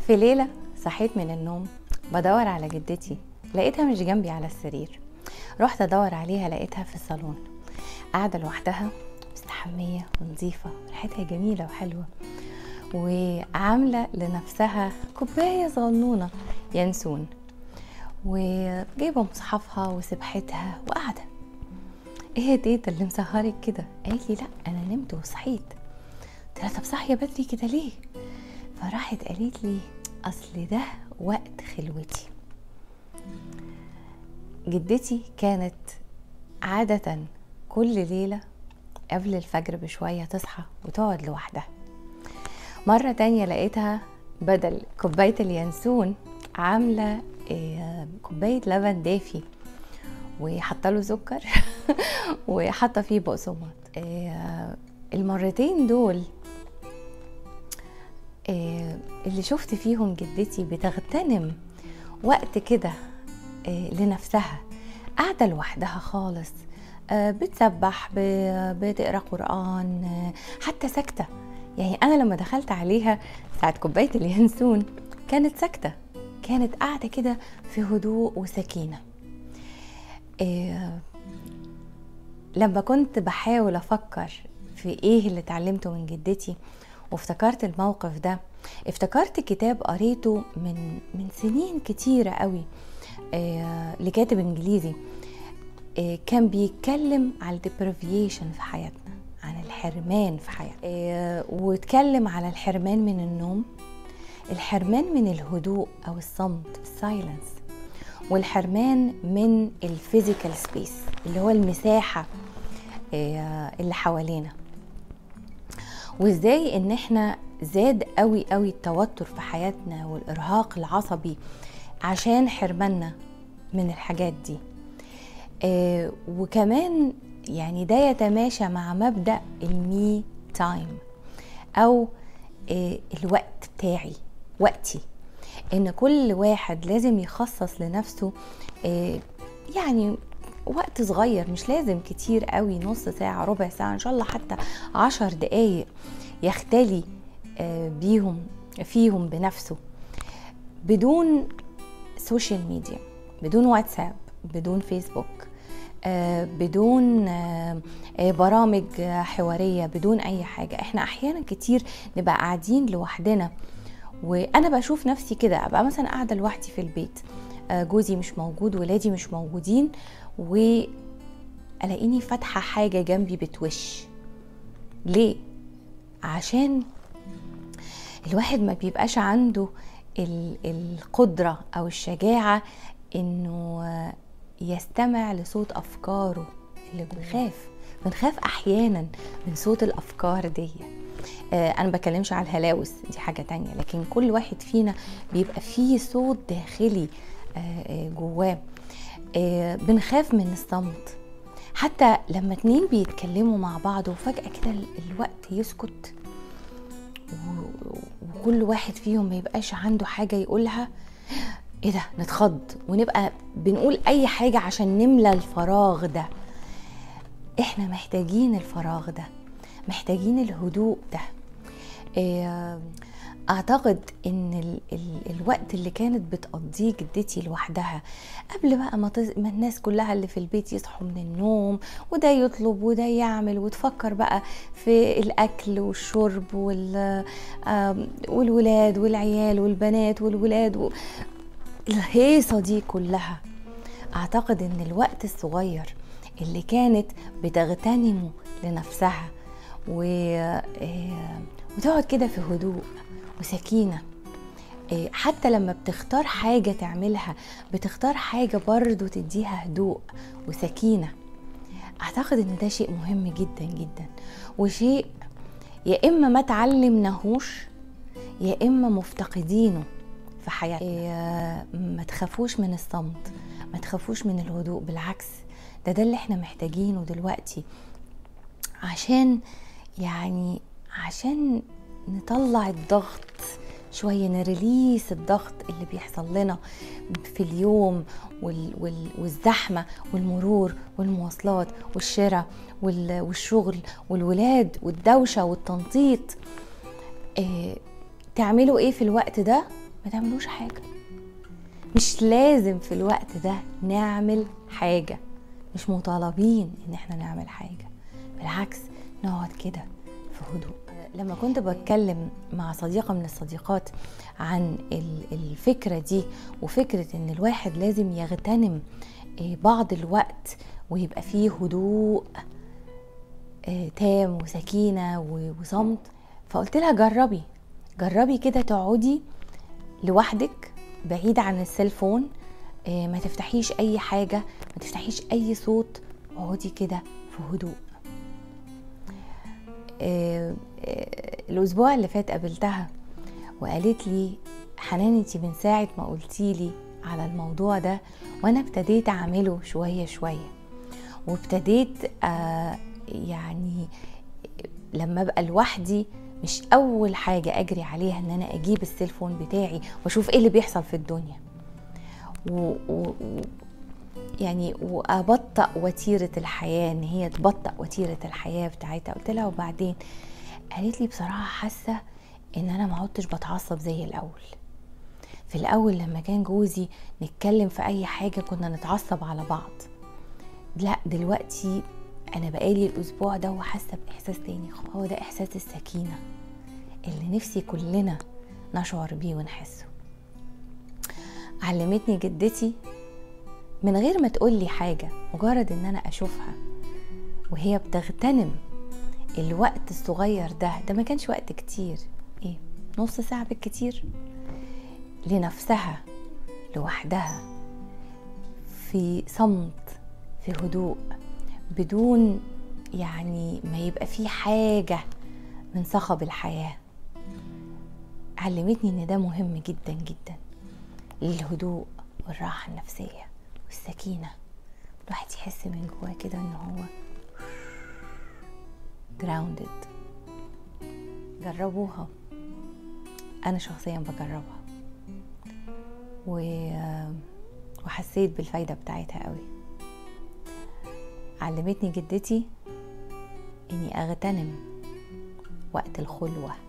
في ليلة صحيت من النوم بدور على جدتي لقيتها مش جنبي على السرير رحت ادور عليها لقيتها في الصالون قاعدة لوحدها مستحمية ونظيفة ريحتها جميلة وحلوة وعاملة لنفسها كوباية صغنونة ينسون وجايبة مصحفها وسبحتها وقاعدة ايه يا تيتا اللي مسهرك كده قالت لي لا انا نمت وصحيت قلت لها طب صاحيه بدري كده ليه فراحت قالت لي اصل ده وقت خلوتي جدتي كانت عادة كل ليلة قبل الفجر بشوية تصحى وتقعد لوحدها مرة تانية لقيتها بدل كوباية اليانسون عاملة إيه، كوباية لبن دافي وحاطه له سكر وحاطه فيه بقسماط إيه، المرتين دول إيه، اللي شفت فيهم جدتي بتغتنم وقت كده إيه، لنفسها قاعدة لوحدها خالص آه، بتسبح ب- بتقرا قرآن آه، حتى ساكتة يعني أنا لما دخلت عليها ساعة كوباية اليانسون كانت ساكتة كانت قاعدة كده في هدوء وسكينة إيه، لما كنت بحاول افكر في ايه اللي اتعلمته من جدتي وافتكرت الموقف ده افتكرت كتاب قريته من من سنين كتيرة قوي آه لكاتب انجليزي آه كان بيتكلم على الديبرفيشن في حياتنا عن الحرمان في حياتنا آه واتكلم على الحرمان من النوم الحرمان من الهدوء او الصمت السايلنس والحرمان من الفيزيكال سبيس اللي هو المساحه آه، اللي حوالينا وازاي ان احنا زاد قوي قوي التوتر في حياتنا والارهاق العصبي عشان حرماننا من الحاجات دي آه، وكمان يعني ده يتماشى مع مبدا المي تايم او آه، الوقت بتاعي وقتي ان كل واحد لازم يخصص لنفسه آه، يعني وقت صغير مش لازم كتير قوي نص ساعة ربع ساعة ان شاء الله حتى عشر دقايق يختلي آه، بيهم فيهم بنفسه بدون سوشيال ميديا بدون واتساب بدون فيسبوك آه، بدون آه، آه، برامج آه، حوارية بدون أي حاجة احنا أحيانا كتير نبقى قاعدين لوحدنا وأنا بشوف نفسي كده أبقى مثلا قاعدة لوحدي في البيت آه، جوزي مش موجود ولادي مش موجودين وألاقيني فاتحة حاجة جنبي بتوش ليه؟ عشان الواحد ما بيبقاش عنده ال- القدرة أو الشجاعة إنه يستمع لصوت أفكاره اللي بنخاف بنخاف أحيانا من صوت الأفكار دي آه، أنا بكلمش على الهلاوس دي حاجة تانية لكن كل واحد فينا بيبقى فيه صوت داخلي آه، آه، جواه آه، بنخاف من الصمت حتى لما اتنين بيتكلموا مع بعض وفجأة كده ال- الوقت يسكت و- وكل واحد فيهم ما يبقاش عنده حاجة يقولها ايه ده نتخض ونبقى بنقول اي حاجة عشان نملى الفراغ ده احنا محتاجين الفراغ ده محتاجين الهدوء ده إيه، اعتقد ان ال ال الوقت اللي كانت بتقضيه جدتي لوحدها قبل بقى ما, تز... ما الناس كلها اللي في البيت يصحوا من النوم وده يطلب وده يعمل وتفكر بقى في الاكل والشرب وال آم، والولاد والعيال والبنات والولاد و... الهيصه دي كلها اعتقد ان الوقت الصغير اللي كانت بتغتنمه لنفسها و... آه، وتقعد كده في هدوء وسكينه إيه، حتى لما بتختار حاجة تعملها بتختار حاجة برضو تديها هدوء وسكينة أعتقد إن ده شيء مهم جدا جدا وشيء يا إما ما تعلمناهوش يا إما مفتقدينه في حياتنا إيه، ما تخافوش من الصمت ما تخافوش من الهدوء بالعكس ده ده اللي احنا محتاجينه دلوقتي عشان يعني عشان نطلع الضغط شوية نريليس الضغط اللي بيحصل لنا في اليوم وال وال والزحمة والمرور والمواصلات والشراء وال والشغل والولاد والدوشة والتنطيط إيه تعملوا ايه في الوقت ده ما تعملوش حاجه مش لازم في الوقت ده نعمل حاجه مش مطالبين ان احنا نعمل حاجه بالعكس نقعد كده في هدوء لما كنت بتكلم مع صديقه من الصديقات عن الفكره دي وفكره ان الواحد لازم يغتنم بعض الوقت ويبقى فيه هدوء تام وسكينه وصمت فقلت لها جربي جربي كده تقعدي لوحدك بعيد عن السيلفون ما تفتحيش اي حاجه ما تفتحيش اي صوت اقعدي كده في هدوء الاسبوع اللي فات قابلتها وقالت لي حنان انتي من ساعه ما قلتي لي على الموضوع ده وانا ابتديت اعمله شويه شويه وابتديت آه يعني لما ابقى لوحدي مش اول حاجه اجري عليها ان انا اجيب السيلفون بتاعي واشوف ايه اللي بيحصل في الدنيا و, و يعني وابطأ وتيره الحياه ان هي تبطأ وتيره الحياه بتاعتها قلت لها وبعدين قالت لي بصراحه حاسه ان انا ما عدتش بتعصب زي الاول في الاول لما كان جوزي نتكلم في اي حاجه كنا نتعصب على بعض لا دلوقتي انا بقالي الاسبوع ده وحاسه باحساس تاني هو ده احساس السكينه اللي نفسي كلنا نشعر بيه ونحسه علمتني جدتي من غير ما تقولي حاجة مجرد ان انا اشوفها وهي بتغتنم الوقت الصغير ده ده ما كانش وقت كتير ايه نص ساعة بالكتير لنفسها لوحدها في صمت في هدوء بدون يعني ما يبقى في حاجة من صخب الحياة علمتني ان ده مهم جدا جدا للهدوء والراحة النفسية والسكينة الواحد يحس من جواه كده ان هو grounded جربوها انا شخصيا بجربها و... وحسيت بالفايدة بتاعتها قوي علمتني جدتي اني اغتنم وقت الخلوه